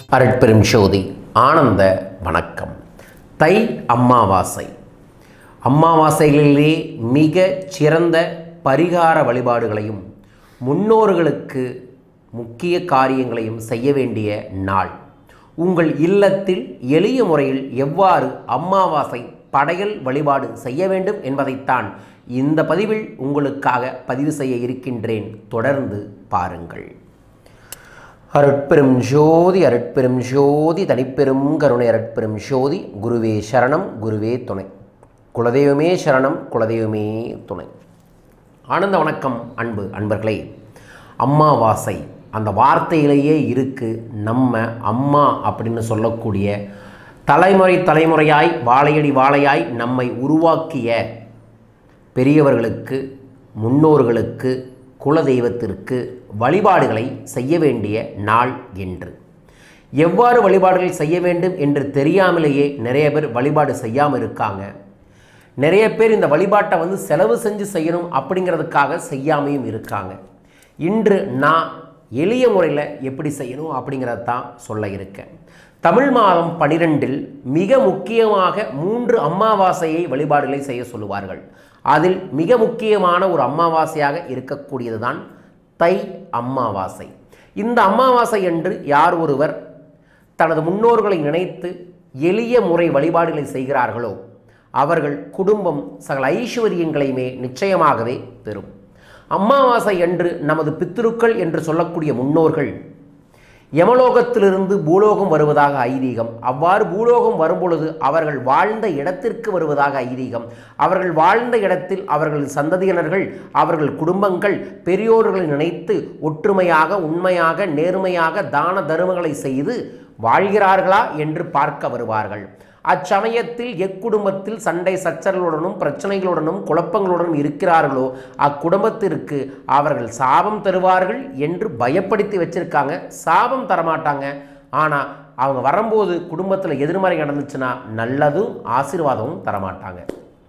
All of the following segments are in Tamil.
அருட்பெரும் ஜோதி ஆனந்த வணக்கம் தை அமாவாசை அமாவாசைகளிலே மிக சிறந்த பரிகார வழிபாடுகளையும் முன்னோர்களுக்கு முக்கிய காரியங்களையும் செய்ய வேண்டிய நாள் உங்கள் இல்லத்தில் எளிய முறையில் எவ்வாறு அமாவாசை படையல் வழிபாடு செய்ய வேண்டும் என்பதைத்தான் இந்த பதிவில் உங்களுக்காக பதிவு செய்ய இருக்கின்றேன் தொடர்ந்து பாருங்கள் அருட்பெரும் ஜோதி அருட்பெரும் ஜோதி தனிப்பெரும் கருணை அருட்பெரும் ஜோதி குருவே சரணம் குருவே துணை குலதெய்வமே சரணம் குலதெய்வமே துணை ஆனந்த வணக்கம் அன்பு அன்பர்களே அம்மாவாசை அந்த வார்த்தையிலேயே இருக்கு நம்ம அம்மா அப்படின்னு சொல்லக்கூடிய தலைமுறை தலைமுறையாய் வாழையடி வாழையாய் நம்மை உருவாக்கிய பெரியவர்களுக்கு முன்னோர்களுக்கு குலதெய்வத்திற்கு வழிபாடுகளை செய்ய வேண்டிய நாள் என்று எவ்வாறு வழிபாடுகள் செய்ய வேண்டும் என்று தெரியாமலேயே நிறைய பேர் வழிபாடு செய்யாமல் இருக்காங்க நிறைய பேர் இந்த வழிபாட்டை வந்து செலவு செஞ்சு செய்யணும் அப்படிங்கிறதுக்காக செய்யாமையும் இருக்காங்க இன்று நான் எளிய முறையில் எப்படி செய்யணும் அப்படிங்கிறத தான் சொல்ல இருக்கேன் தமிழ் மாதம் பனிரெண்டில் மிக முக்கியமாக மூன்று அமாவாசையை வழிபாடுகளை செய்ய சொல்லுவார்கள் அதில் மிக முக்கியமான ஒரு அமாவாசையாக இருக்கக்கூடியது தான் தை அமாவாசை இந்த அமாவாசை என்று யார் ஒருவர் தனது முன்னோர்களை நினைத்து எளிய முறை வழிபாடுகளை செய்கிறார்களோ அவர்கள் குடும்பம் சகல ஐஸ்வர்யங்களையுமே நிச்சயமாகவே பெறும் அமாவாசை அன்று நமது பித்திருக்கள் என்று சொல்லக்கூடிய முன்னோர்கள் யமலோகத்திலிருந்து பூலோகம் வருவதாக ஐதீகம் அவ்வாறு பூலோகம் வரும்பொழுது அவர்கள் வாழ்ந்த இடத்திற்கு வருவதாக ஐதீகம் அவர்கள் வாழ்ந்த இடத்தில் அவர்கள் சந்ததியினர்கள் அவர்கள் குடும்பங்கள் பெரியோர்களை நினைத்து ஒற்றுமையாக உண்மையாக நேர்மையாக தான தருமங்களை செய்து வாழ்கிறார்களா என்று பார்க்க வருவார்கள் அச்சமயத்தில் எக்குடும்பத்தில் சண்டை சச்சரவுடனும் பிரச்சனைகளுடனும் குழப்பங்களுடனும் இருக்கிறார்களோ அக்குடும்பத்திற்கு அவர்கள் சாபம் தருவார்கள் என்று பயப்படுத்தி வச்சிருக்காங்க சாபம் தரமாட்டாங்க ஆனால் அவங்க வரும்போது குடும்பத்தில் எதிர்மறை நடந்துச்சுன்னா நல்லதும் ஆசீர்வாதமும் தரமாட்டாங்க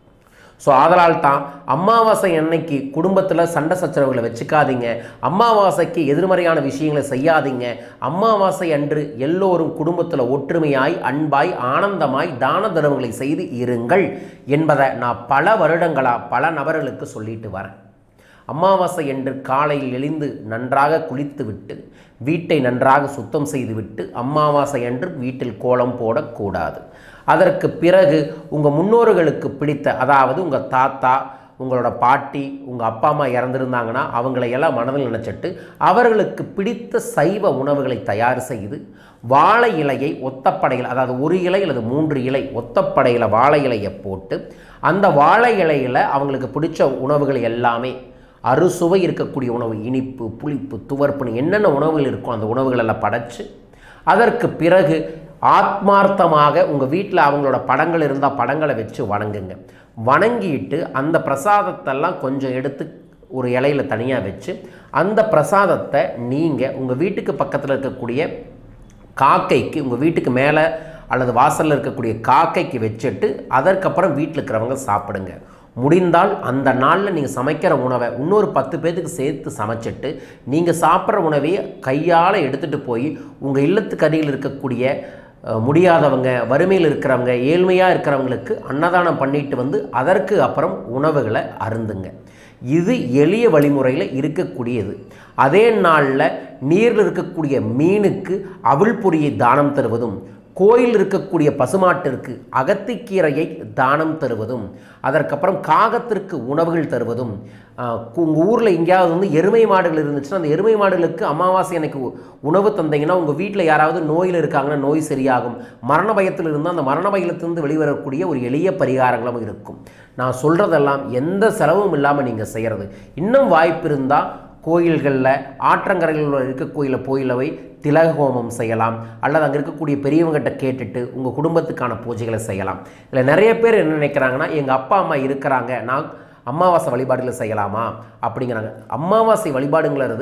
ஸோ அதனால் தான் அமாவாசை அன்னைக்கு குடும்பத்தில் சண்டை சச்சரவுகளை வச்சுக்காதீங்க அமாவாசைக்கு எதிர்மறையான விஷயங்களை செய்யாதீங்க அமாவாசை அன்று எல்லோரும் குடும்பத்தில் ஒற்றுமையாய் அன்பாய் ஆனந்தமாய் தான தர்மங்களை செய்து இருங்கள் என்பதை நான் பல வருடங்களாக பல நபர்களுக்கு சொல்லிட்டு வரேன் அமாவாசை என்று காலையில் எழுந்து நன்றாக குளித்துவிட்டு வீட்டை நன்றாக சுத்தம் செய்துவிட்டு அமாவாசை அன்று வீட்டில் கோலம் போடக்கூடாது அதற்கு பிறகு உங்கள் முன்னோர்களுக்கு பிடித்த அதாவது உங்கள் தாத்தா உங்களோட பாட்டி உங்கள் அப்பா அம்மா இறந்துருந்தாங்கன்னா அவங்களை எல்லாம் மனதில் நினச்சிட்டு அவர்களுக்கு பிடித்த சைவ உணவுகளை தயார் செய்து வாழை இலையை ஒத்தப்படையில் அதாவது ஒரு இலை அல்லது மூன்று இலை ஒத்தப்படையில் வாழை இலையை போட்டு அந்த வாழை இலையில் அவங்களுக்கு பிடிச்ச உணவுகள் எல்லாமே அறுசுவை இருக்கக்கூடிய உணவு இனிப்பு புளிப்பு துவர்ப்புன்னு என்னென்ன உணவுகள் இருக்கோ அந்த உணவுகளெல்லாம் படைச்சு அதற்கு பிறகு ஆத்மார்த்தமாக உங்கள் வீட்டில் அவங்களோட படங்கள் இருந்தால் படங்களை வச்சு வணங்குங்க வணங்கிட்டு அந்த பிரசாதத்தெல்லாம் கொஞ்சம் எடுத்து ஒரு இலையில தனியாக வச்சு அந்த பிரசாதத்தை நீங்கள் உங்கள் வீட்டுக்கு பக்கத்தில் இருக்கக்கூடிய காக்கைக்கு உங்கள் வீட்டுக்கு மேலே அல்லது வாசலில் இருக்கக்கூடிய காக்கைக்கு வச்சுட்டு அதற்கப்புறம் வீட்டில் இருக்கிறவங்க சாப்பிடுங்க முடிந்தால் அந்த நாளில் நீங்கள் சமைக்கிற உணவை இன்னொரு பத்து பேர்த்துக்கு சேர்த்து சமைச்சிட்டு நீங்கள் சாப்பிட்ற உணவையே கையால் எடுத்துகிட்டு போய் உங்கள் இல்லத்துக்கு அருகில் இருக்கக்கூடிய அஹ், முடியாதவங்க வறுமையில் இருக்கிறவங்க ஏழ்மையாக இருக்கிறவங்களுக்கு அன்னதானம் பண்ணிட்டு வந்து அதற்கு அப்புறம் உணவுகளை அருந்துங்க இது எளிய வழிமுறையில் இருக்கக்கூடியது அதே நாளில் நீரில் இருக்கக்கூடிய மீனுக்கு அவிழ் பொரியை தானம் தருவதும் கோயில் இருக்கக்கூடிய பசுமாட்டிற்கு அகத்திக்கீரையை தானம் தருவதும் அதற்கப்புறம் காகத்திற்கு உணவுகள் தருவதும் உங்கள் ஊரில் எங்கேயாவது வந்து எருமை மாடுகள் இருந்துச்சுன்னா அந்த எருமை மாடுகளுக்கு அமாவாசை அன்னைக்கு உ- உணவு தந்தீங்கன்னா உங்கள் வீட்டில் யாராவது நோயில் இருக்காங்கன்னா நோய் சரியாகும் மரண பயத்தில் இருந்தால் அந்த மரண பயத்திலிருந்து வெளிவரக்கூடிய ஒரு எளிய பரிகாரங்களும் இருக்கும் நான் சொல்கிறதெல்லாம் எந்த செலவும் இல்லாமல் நீங்கள் செய்கிறது இன்னும் வாய்ப்பு இருந்தால் கோயில்களில் ஆற்றங்கரைகளில் இருக்க கோயிலில் கோயிலில் போய் திலக ஹோமம் செய்யலாம் அல்லது அங்கே இருக்கக்கூடிய பெரியவங்ககிட்ட கேட்டுட்டு உங்கள் குடும்பத்துக்கான பூஜைகளை செய்யலாம் இதில் நிறைய பேர் என்ன நினைக்கிறாங்கன்னா எங்கள் அப்பா அம்மா இருக்கிறாங்க நான் அமாவாசை வழிபாடுகளை செய்யலாமா அப்படிங்கிறாங்க அமாவாசை வழிபாடுங்கிறது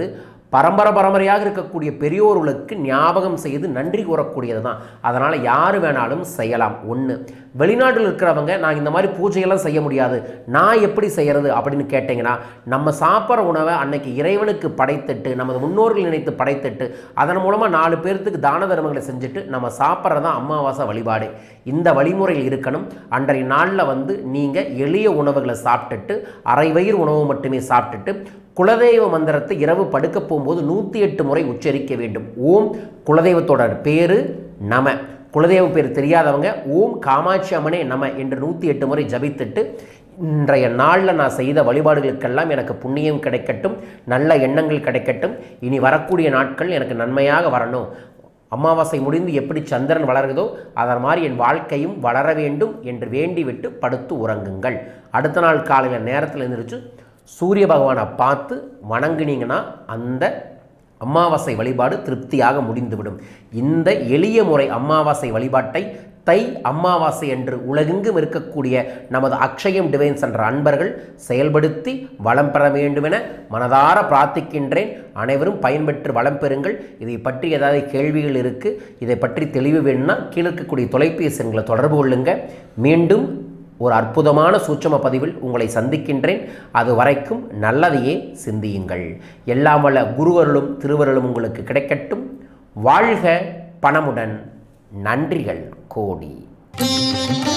பரம்பரை பரம்பரையாக இருக்கக்கூடிய பெரியோர்களுக்கு ஞாபகம் செய்து நன்றி கூறக்கூடியது தான் அதனால் யார் வேணாலும் செய்யலாம் ஒன்று வெளிநாட்டில் இருக்கிறவங்க நான் இந்த மாதிரி பூஜையெல்லாம் செய்ய முடியாது நான் எப்படி செய்கிறது அப்படின்னு கேட்டிங்கன்னா நம்ம சாப்பிட்ற உணவை அன்னைக்கு இறைவனுக்கு படைத்துட்டு நமது முன்னோர்கள் நினைத்து படைத்துட்டு அதன் மூலமாக நாலு பேர்த்துக்கு தான தர்மங்களை செஞ்சுட்டு நம்ம சாப்பிட்றது தான் அமாவாசை வழிபாடு இந்த வழிமுறையில் இருக்கணும் அன்றைய நாளில் வந்து நீங்கள் எளிய உணவுகளை சாப்பிட்டுட்டு அரை வயிறு உணவு மட்டுமே சாப்பிட்டுட்டு குலதெய்வ மந்திரத்தை இரவு படுக்க போகும்போது நூற்றி எட்டு முறை உச்சரிக்க வேண்டும் ஓம் குலதெய்வத்தோட பேரு நம குலதெய்வம் பேர் தெரியாதவங்க ஓம் காமாட்சி அம்மனே நம என்று நூற்றி எட்டு முறை ஜபித்துட்டு இன்றைய நாளில் நான் செய்த வழிபாடுகளுக்கெல்லாம் எனக்கு புண்ணியம் கிடைக்கட்டும் நல்ல எண்ணங்கள் கிடைக்கட்டும் இனி வரக்கூடிய நாட்கள் எனக்கு நன்மையாக வரணும் அமாவாசை முடிந்து எப்படி சந்திரன் வளருதோ அதன் மாதிரி என் வாழ்க்கையும் வளர வேண்டும் என்று வேண்டிவிட்டு படுத்து உறங்குங்கள் அடுத்த நாள் காலையில் நேரத்தில் எழுந்திரிச்சு சூரிய பகவானை பார்த்து வணங்குனீங்கன்னா அந்த அமாவாசை வழிபாடு திருப்தியாக முடிந்துவிடும் இந்த எளிய முறை அமாவாசை வழிபாட்டை தை அமாவாசை என்று உலகெங்கும் இருக்கக்கூடிய நமது அக்ஷயம் டிவைன்ஸ் என்ற அன்பர்கள் செயல்படுத்தி வளம் பெற வேண்டுமென மனதார பிரார்த்திக்கின்றேன் அனைவரும் பயன்பெற்று வளம் பெறுங்கள் இதை பற்றி ஏதாவது கேள்விகள் இருக்குது இதை பற்றி தெளிவு வேணும்னா கீழே இருக்கக்கூடிய தொலைபேசி எண்களை தொடர்பு கொள்ளுங்க மீண்டும் ஒரு அற்புதமான சூட்சம பதிவில் உங்களை சந்திக்கின்றேன் அது வரைக்கும் நல்லதையே சிந்தியுங்கள் எல்லாம் வல்ல குருவருளும் திருவருளும் உங்களுக்கு கிடைக்கட்டும் வாழ்க பணமுடன் நன்றிகள் கோடி